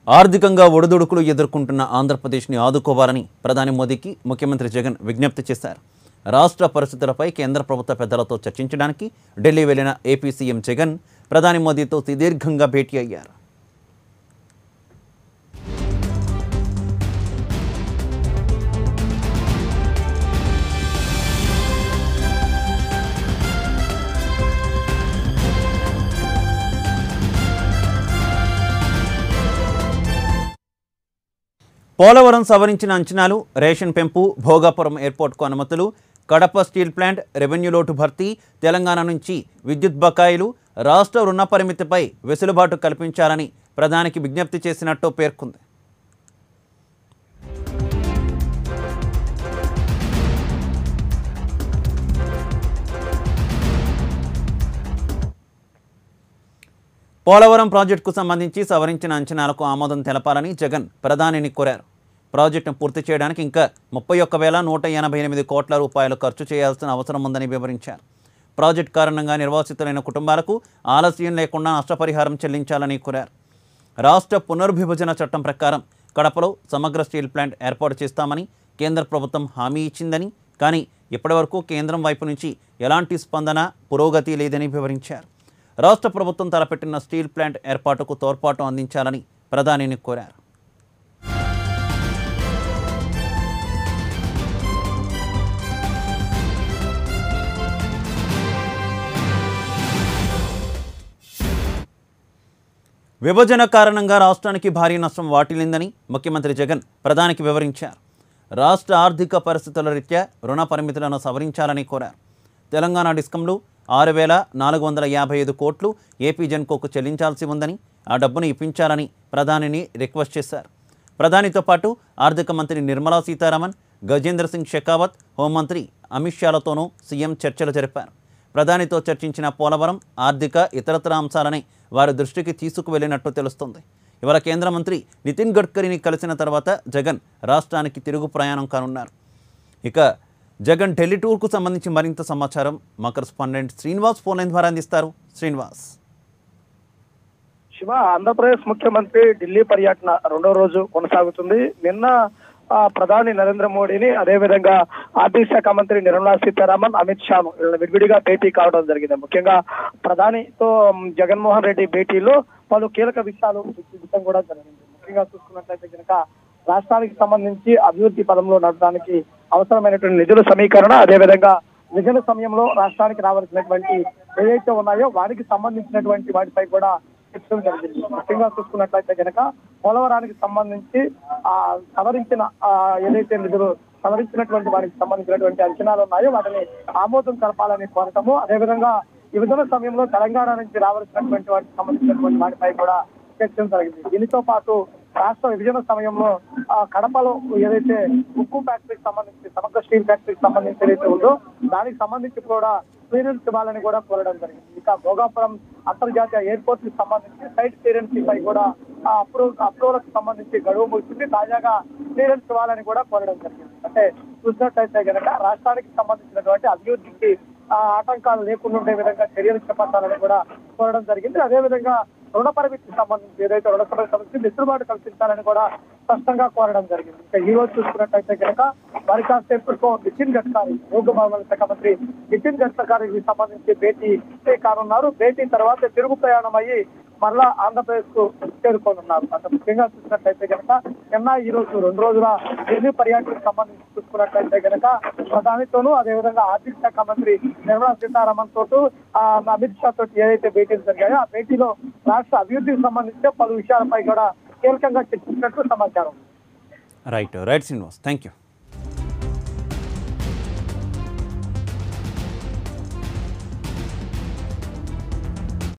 ఆర్థికంగా ఒడిదుడుకులు ఎదుర్కొంటున్న ఆంధ్రప్రదేశ్ని ఆదుకోవాలని ప్రధాని మోదీకి ముఖ్యమంత్రి జగన్ విజ్ఞప్తి చేశారు రాష్ట్ర పరిస్థితులపై కేంద్ర ప్రభుత్వ పెద్దలతో చర్చించడానికి ఢిల్లీ వెళ్లిన ఏపీ సీఎం జగన్ ప్రధాని మోదీతో సుదీర్ఘంగా భేటీ అయ్యారు పోలవరం సవరించిన అంచనాలు రేషన్ పెంపు భోగాపురం ఎయిర్పోర్ట్కు అనుమతులు కడప స్టీల్ ప్లాంట్ రెవెన్యూ లోటు భర్తీ తెలంగాణ నుంచి విద్యుత్ బకాయిలు రాష్ట్ర రుణ పరిమితిపై వెసులుబాటు కల్పించాలని ప్రధానికి విజ్ఞప్తి చేసినట్టు పేర్కొంది పోలవరం ప్రాజెక్టుకు సంబంధించి సవరించిన అంచనాలకు ఆమోదం తెలపాలని జగన్ ప్రధానిని కోరారు ప్రాజెక్టును పూర్తి చేయడానికి ఇంకా ముప్పై ఒక్క వేల నూట ఎనభై ఎనిమిది కోట్ల రూపాయలు ఖర్చు చేయాల్సిన అవసరం ఉందని వివరించారు ప్రాజెక్టు కారణంగా నిర్వాసితులైన కుటుంబాలకు ఆలస్యం లేకుండా నష్టపరిహారం చెల్లించాలని కోరారు రాష్ట్ర పునర్విభజన చట్టం ప్రకారం కడపలో సమగ్ర స్టీల్ ప్లాంట్ ఏర్పాటు చేస్తామని కేంద్ర ప్రభుత్వం హామీ ఇచ్చిందని కానీ ఇప్పటివరకు కేంద్రం వైపు నుంచి ఎలాంటి స్పందన పురోగతి లేదని వివరించారు రాష్ట్ర ప్రభుత్వం తలపెట్టిన స్టీల్ ప్లాంట్ ఏర్పాటుకు తోడ్పాటు అందించాలని ప్రధానిని కోరారు విభజన కారణంగా రాష్ట్రానికి భారీ నష్టం వాటిల్లిందని ముఖ్యమంత్రి జగన్ ప్రధానికి వివరించారు రాష్ట్ర ఆర్థిక పరిస్థితుల రీత్యా రుణ పరిమితులను సవరించాలని కోరారు తెలంగాణ డిస్కంలు ఆరు వేల నాలుగు వందల యాభై ఐదు కోట్లు ఏపీ జెన్కోకు చెల్లించాల్సి ఉందని ఆ డబ్బును ఇప్పించాలని ప్రధానిని రిక్వెస్ట్ చేశారు ప్రధానితో పాటు ఆర్థిక మంత్రి నిర్మలా సీతారామన్ గజేంద్ర సింగ్ షెకావత్ హోంమంత్రి అమిత్ షాలతోనూ సీఎం చర్చలు జరిపారు ప్రధానితో చర్చించిన పోలవరం ఆర్థిక ఇతరత్ర అంశాలని వారి దృష్టికి తీసుకువెళ్లినట్టు తెలుస్తోంది ఇవాళ కేంద్ర మంత్రి నితిన్ గడ్కరీని కలిసిన తర్వాత జగన్ రాష్ట్రానికి తిరుగు ప్రయాణం కానున్నారు ఇక జగన్ ఢిల్లీ టూర్కు సంబంధించి మరింత సమాచారం మా కరెస్పాండెంట్ శ్రీనివాస్ ఫోన్ లైన్ ద్వారా అందిస్తారు శ్రీనివాస్ శివ ఆంధ్రప్రదేశ్ ముఖ్యమంత్రి ఢిల్లీ పర్యటన రెండో రోజు కొనసాగుతుంది నిన్న ఆ, ప్రధాని నరేంద్ర మోడీని అదేవిధంగా ఆర్థిక శాఖ మంత్రి నిర్మలా సీతారామన్ అమిత్ షాను వీళ్ళ విడివిడిగా భేటీ కావడం జరిగింది ముఖ్యంగా ప్రధానితో మ్, జగన్మోహన్ రెడ్డి భేటీలో పలు కీలక విషయాలు చర్చించడం కూడా జరిగింది ముఖ్యంగా చూసుకున్నట్లయితే కనుక రాష్ట్రానికి సంబంధించి అభివృద్ధి పదంలో నడపడానికి అవసరమైనటువంటి నిధుల సమీకరణ అదేవిధంగా విభజన సమయంలో రాష్ట్రానికి రావాల్సినటువంటి ఏవైతే ఉన్నాయో వారికి సంబంధించినటువంటి వాటిపై కూడా చర్చలు జరిగింది ముఖ్యంగా చూసుకున్నట్లయితే కనుక పోలవరానికి సంబంధించి ఆ సవరించిన ఆ ఏదైతే నిధులు సవరించినటువంటి వారికి సంబంధించినటువంటి అంచనాలు ఉన్నాయో వాటిని ఆమోదం కలపాలని కోరటము అదేవిధంగా విభజన సమయంలో తెలంగాణ నుంచి రావాల్సినటువంటి వాటికి సంబంధించినటువంటి వాటిపై కూడా చర్చలు జరిగింది దీనితో పాటు రాష్ట్ర విభజన సమయంలో ఆ కడపలో ఏదైతే ఉక్కు ఫ్యాక్టరీకి సంబంధించి సమగ్ర స్టీల్ ఫ్యాక్టరీకి సంబంధించి ఏదైతే ఉందో దానికి సంబంధించి కూడా క్లియరెన్స్ ఇవ్వాలని కూడా కోరడం జరిగింది ఇక భోగాపురం అంతర్జాతీయ ఎయిర్పోర్ట్ కి సంబంధించి సైట్ క్లియరెన్స్ పై కూడా ఆ అప్రూవ్ అప్రూవల్ కి సంబంధించి గడువు ముగిసింది తాజాగా క్లియరెన్స్ ఇవ్వాలని కూడా కోరడం జరిగింది అంటే చూసినట్టయితే కనుక రాష్ట్రానికి సంబంధించినటువంటి అభివృద్ధికి ఆ ఆటంకాలు లేకుండా ఉండే విధంగా చర్యలు చేపట్టాలని కూడా కోరడం జరిగింది అదేవిధంగా రుణ పరిమితికి సంబంధించి ఏదైతే రుణ పరిమితి సంబంధించి వెసులుబాటు కల్పించాలని కూడా స్పష్టంగా కోరడం జరిగింది ఇంకా ఈ రోజు చూసుకున్నట్టయితే కనుక మరి కాసేపటితో నితిన్ గడ్కరీ రోడ్డు భవనాల శాఖ మంత్రి నితిన్ గడ్కరీకి సంబంధించి భేటీ కానున్నారు భేటీ తర్వాత తిరుగు ప్రయాణం అయ్యి మరలా ఆంధ్రప్రదేశ్ కు చేరుకోనున్నారు అంత ముఖ్యంగా చూసినట్లయితే కనుక నిన్న ఈ రోజు రెండు రోజుల ఢిల్లీ పర్యటనకు సంబంధించి చూసుకున్నట్లయితే కనుక ప్రధానితోనూ అదేవిధంగా ఆర్థిక శాఖ మంత్రి నిర్మలా సీతారామన్ తోటూ ఆ, అమిత్ షా తోటి ఏదైతే భేటీలు జరిగాయో ఆ భేటీలో రాష్ట్ర అభివృద్ధికి సంబంధించి పలు విషయాలపై కూడా కీలకంగా చర్చించినట్లు సమాచారం right right Srinivas thank you